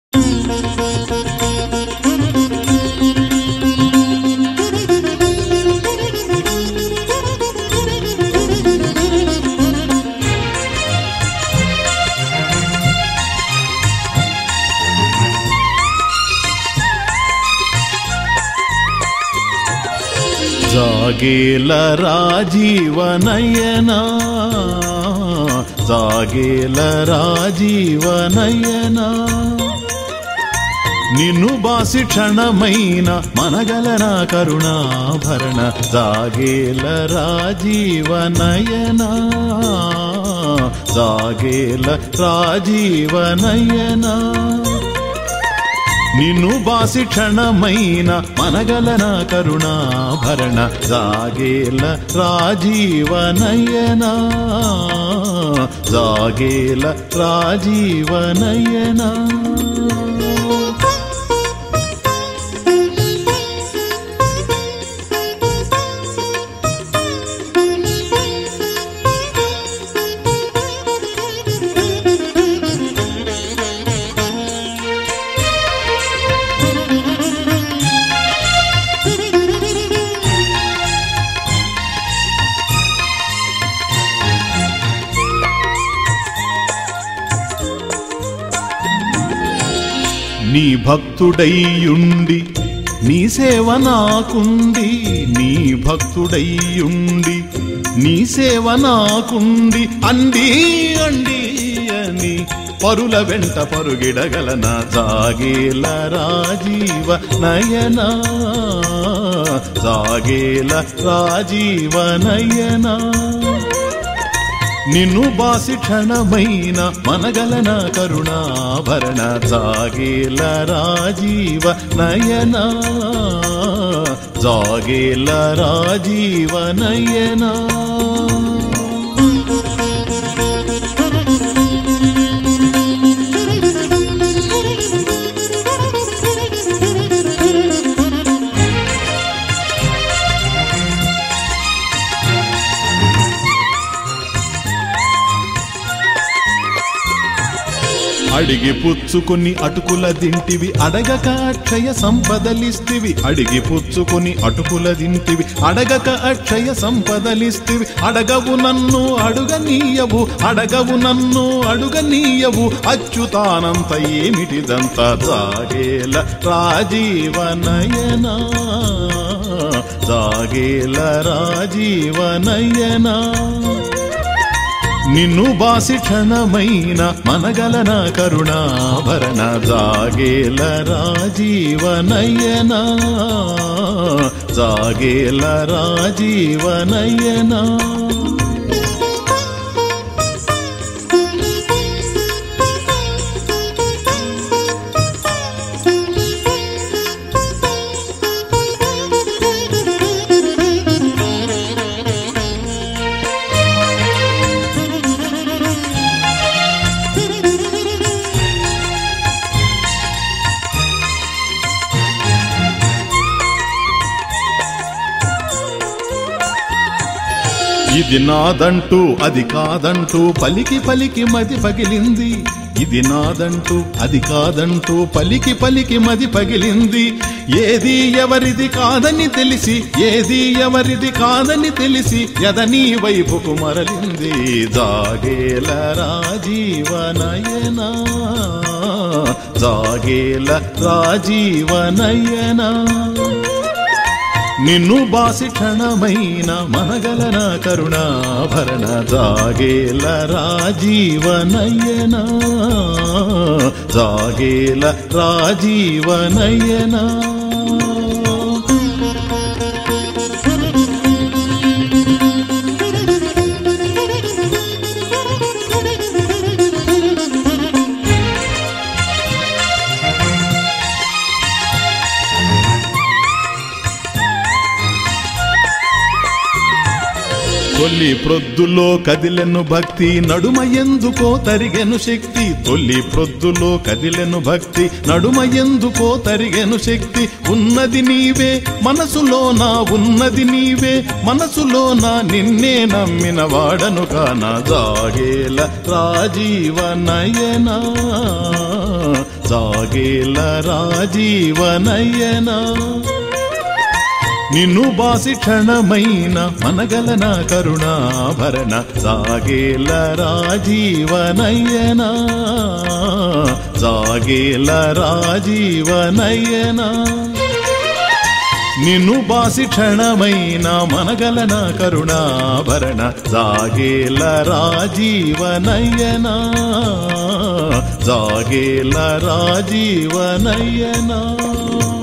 జాగేల రాజీవనయనా జాగేల రాజీవనయనా నిన్ను బాసి క్షణమైన మనగలన కరుణాభరణ జాగేల రాజీవనయనా జాగేల రాజీవనయనా నిన్ను బాసి క్షణమైన మనగలన కరుణాభరణ జాగేల రాజీవనయనా జాగేల రాజీవనయనా నీ భక్తుడయ్యుండి నీ సేవ నాకుండి నీ భక్తుడయ్యుండి నీ సేవ నాకుండి అండి అండి అని పరుల వెంట పరుగిడగలన జాగేల రాజీవ నయనా జాగేల రాజీవ నయనా నిన్ను బాసి క్షణమైన మనగలన కరుణాభరణ జాగేల రాజీవ నయనా జాగేల రాజీవ నయనా అడిగి పుచ్చుకొని అటుకుల దింటివి అడగక అక్షయ సంపదలిస్తివి అడిగి పుచ్చుకొని అటుకుల దింటివి అడగక అక్షయ సంపదలిస్తివి అడగవు నన్ను అడుగనీయవు అడగవు నన్ను అడుగనీయవు అచ్యుతానంత ఏమిటిదంతా జాగేల రాజీవనయనా జాగేల రాజీవనయనా నిన్ను బాసి క్షణమైన మనగలన కరుణాభరణ జాగేల రాజీవనయనా జాగేల రాజీవనయనా ఇది నాదంటూ అది కాదంటూ పలికి పలికి మది పగిలింది ఇది నాదంటూ అది కాదంటూ పలికి పలికి మది పగిలింది ఏది ఎవరిది కాదని తెలిసి ఏది ఎవరిది కాదని తెలిసి ఎదని వైపుకు మరలింది జాగేల రాజీవనయనా జాగేల రాజీవనయనా నిన్ను బాసి క్షణమైన మనగలన కరుణాభరణ జాగేల రాజీవనయనా జాగేల రాజీవనయనా తొల్లి ప్రొద్దులో కదిలెను భక్తి నడుమ ఎందుకో తరిగెను శక్తి తొల్లి ప్రొద్దులో కదిలెను భక్తి నడుమ ఎందుకో తరిగెను శక్తి ఉన్నది నీవే మనసులో నా ఉన్నది నీవే మనసులో నా నిన్నే నమ్మిన వాడను కాన జాగేల రాజీవ నయనా జాగేల జాగేల రాజీవనయనా నిన్ను బాసి క్షణమైన మనగలన కరుణాభరణ సాగేల రాజీవనయనా సాగేల రాజీవనయనా నిన్ను బాసి క్షణమైన మనగలన కరుణాభరణ సాగేల రాజీవనయనా సాగేల రాజీవనయనా